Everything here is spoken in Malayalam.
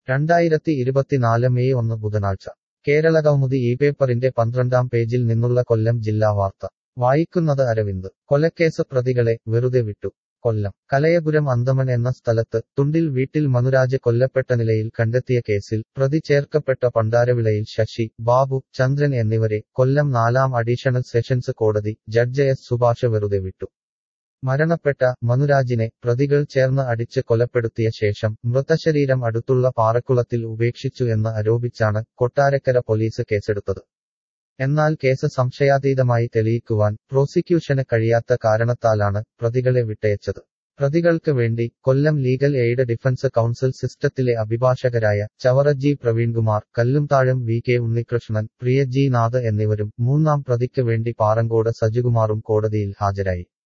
രണ്ടായിരത്തി ഇരുപത്തിനാല് മെയ് ഒന്ന് ബുധനാഴ്ച കേരളകൗമുദി ഈ പേപ്പറിന്റെ പന്ത്രണ്ടാം പേജിൽ നിന്നുള്ള കൊല്ലം ജില്ലാ വാർത്ത വായിക്കുന്നത് അരവിന്ദ് കൊലക്കേസ് പ്രതികളെ വെറുതെ വിട്ടു കൊല്ലം കലയപുരം അന്തമൻ എന്ന സ്ഥലത്ത് തുണ്ടിൽ വീട്ടിൽ മനുരാജ് കൊല്ലപ്പെട്ട നിലയിൽ കണ്ടെത്തിയ കേസിൽ പ്രതി ചേർക്കപ്പെട്ട പണ്ടാരവിളയിൽ ശശി ബാബു ചന്ദ്രൻ എന്നിവരെ കൊല്ലം നാലാം അഡീഷണൽ സെഷൻസ് കോടതി ജഡ്ജ് എസ് സുഭാഷ് വെറുതെ വിട്ടു മരണപ്പെട്ട മനുരാജിനെ പ്രതികൾ ചേർന്ന് അടിച്ച് കൊലപ്പെടുത്തിയ ശേഷം മൃതശരീരം അടുത്തുള്ള പാറക്കുളത്തിൽ ഉപേക്ഷിച്ചു എന്ന് ആരോപിച്ചാണ് കൊട്ടാരക്കര പോലീസ് കേസെടുത്തത് എന്നാൽ കേസ് സംശയാതീതമായി തെളിയിക്കുവാൻ പ്രോസിക്യൂഷന് കഴിയാത്ത കാരണത്താലാണ് പ്രതികളെ വിട്ടയച്ചത് പ്രതികൾക്ക് വേണ്ടി Kollam legal aid defence council സിസ്റ്റത്തിലെ അഭിഭാഷകരായ Chavara G Praveenkumar Kallumthazham V K Unnikrishnan Priya G Nath എന്നിവരും മൂന്നാം പ്രതിക്ക് വേണ്ടി പാറങ്കോട് സജികുമാറും കോടതിയിൽ ഹാജരായി